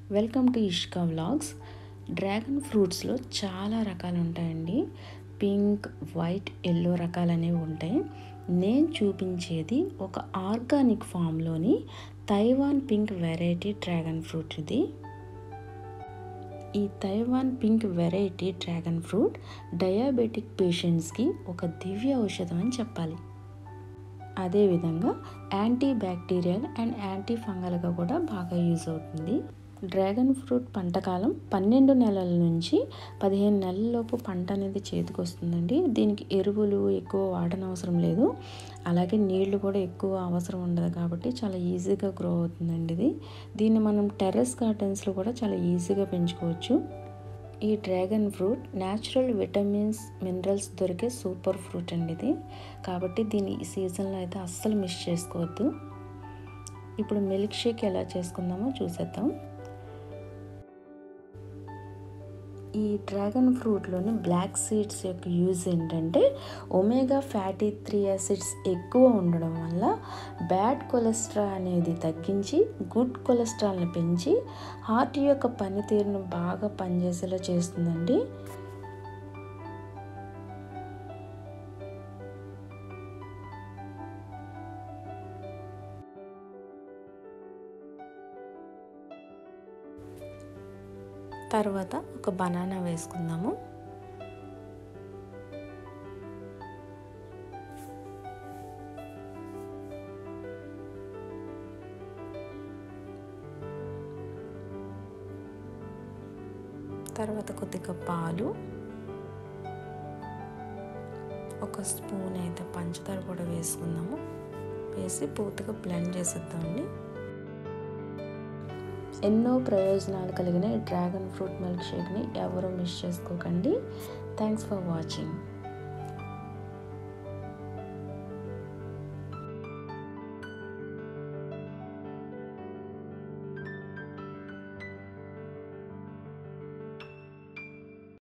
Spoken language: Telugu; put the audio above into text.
welcome to Ishka vlogs dragon ఫ్రూట్స్లో చాలా రకాలు ఉంటాయండి పింక్ వైట్ ఎల్లో రకాలు అనేవి ఉంటాయి నేను చూపించేది ఒక ఆర్గానిక్ ఫామ్లోని Taiwan pink variety dragon fruit ఇది ఈ Taiwan pink variety dragon fruit diabetic పేషెంట్స్కి ఒక దివ్య ఔషధం అని చెప్పాలి అదేవిధంగా యాంటీ బ్యాక్టీరియల్ అండ్ యాంటీ ఫంగల్గా కూడా బాగా యూజ్ అవుతుంది డ్రాగన్ ఫ్రూట్ పంటకాలం పన్నెండు నెలల నుంచి పదిహేను నెలలలోపు పంట అనేది చేతికి వస్తుందండి దీనికి ఎరువులు ఎక్కువ వాడనవసరం లేదు అలాగే నీళ్లు కూడా ఎక్కువ అవసరం ఉండదు కాబట్టి చాలా ఈజీగా గ్రో అవుతుందండి ఇది దీన్ని మనం టెర్రస్ గార్డెన్స్లో కూడా చాలా ఈజీగా పెంచుకోవచ్చు ఈ dragon fruit natural vitamins minerals దొరికే సూపర్ ఫ్రూట్ అండి ఇది కాబట్టి దీన్ని ఈ సీజన్లో అయితే అస్సలు మిస్ చేసుకోవద్దు ఇప్పుడు మిల్క్ షేక్ ఎలా చేసుకుందామో చూసేద్దాం ఈ డ్రాగన్ ఫ్రూట్లోని బ్లాక్ సీడ్స్ యొక్క యూజ్ ఏంటంటే ఒమేగా ఫ్యాటీ త్రీ యాసిడ్స్ ఎక్కువ ఉండడం వల్ల బ్యాడ్ కొలెస్ట్రాల్ అనేది తగ్గించి గుడ్ కొలెస్ట్రాల్ని పెంచి హార్ట్ యొక్క పనితీరును బాగా పనిచేసేలా చేస్తుందండి తర్వాత ఒక బనానా వేసుకుందాము తర్వాత కొద్దిగా పాలు ఒక స్పూన్ అయితే పంచదార కూడా వేసుకుందాము వేసి పూర్తిగా బ్లెండ్ చేసేద్దామండి ఎన్నో ప్రయోజనాలు కలిగిన డ్రాగన్ ఫ్రూట్ మిల్క్ షేక్ని ఎవరు మిస్ చేసుకోకండి థ్యాంక్స్ ఫర్ వాచింగ్